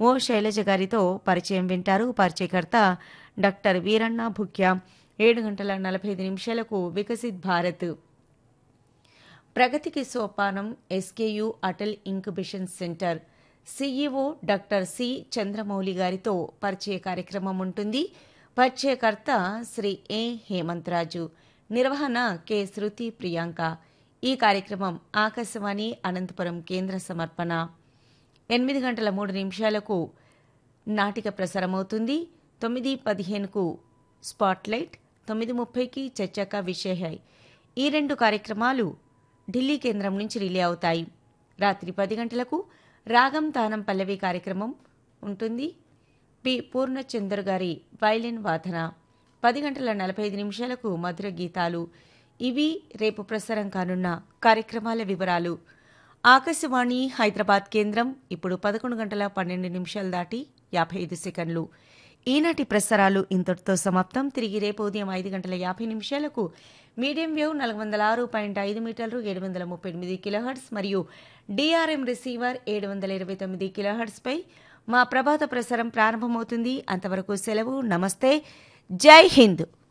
ఓ శైలజ గారితో పరిచయం వింటారు పరిచయకర్త డాక్టర్ వీరಣ್ణ భుక్యా ఏడు గంటల నలభై ఐదు నిమిషాలకు వికసిత్ భారత్ ప్రగతికి సోపానం SKU Atal incubation centre CEO doctor C Chandramouli గారితో పరిచయ కార్యక్రమం ఉంటుంది పరిచయకర్త శ్రీ ఏ హేమంతరాజు నిర్వహణ కె శృతి ప్రియాంక ఈ కార్యక్రమం ఆకాశవాణి అనంతపురం కేంద్ర సమర్పణ ఎనిమిది గంటల మూడు నిమిషాలకు నాటిక ప్రసారమవుతుంది తొమ్మిది పదిహేనుకు స్పాట్లైట్ తొమ్మిది ముప్పైకి చర్చక విషయ ఈ రెండు కార్యక్రమాలు ఢిల్లీ కేంద్రం నుంచి రిలే అవుతాయి రాత్రి పది గంటలకు రాగం తానం పల్లవి కార్యక్రమం ఉంటుంది పి పూర్ణచందర్ గారి వైలిన్ వాదన పది గంటల నలభై ఐదు నిమిషాలకు మధుర గీతాలు ఇవి రేపు ప్రసారం కానున్న కార్యక్రమాల వివరాలు ఆకాశవాణి హైదరాబాద్ కేంద్రం ఇప్పుడు పదకొండు గంటల పన్నెండు నిమిషాలు దాటి యాభై ఐదు సెకండ్లు ఈనాటి ప్రసారాలు ఇంతటితో సమాప్తం తిరిగి రేపు ఉదయం ఐదు గంటల యాభై నిమిషాలకు మీడియం వేవ్ నాలుగు వందల ఆరు పాయింట్ ఐదు మీటర్లు ఏడు వందల ముప్పై ఎనిమిది కిలోహర్ట్స్ మరియు డిఆర్ఎం రిసీవర్ ఏడు వందల ఇరవై తొమ్మిది కిలోహర్ట్స్పై మా ప్రభాత ప్రసారం ప్రారంభమవుతుంది అంతవరకు సెలవు నమస్తే జై హింద్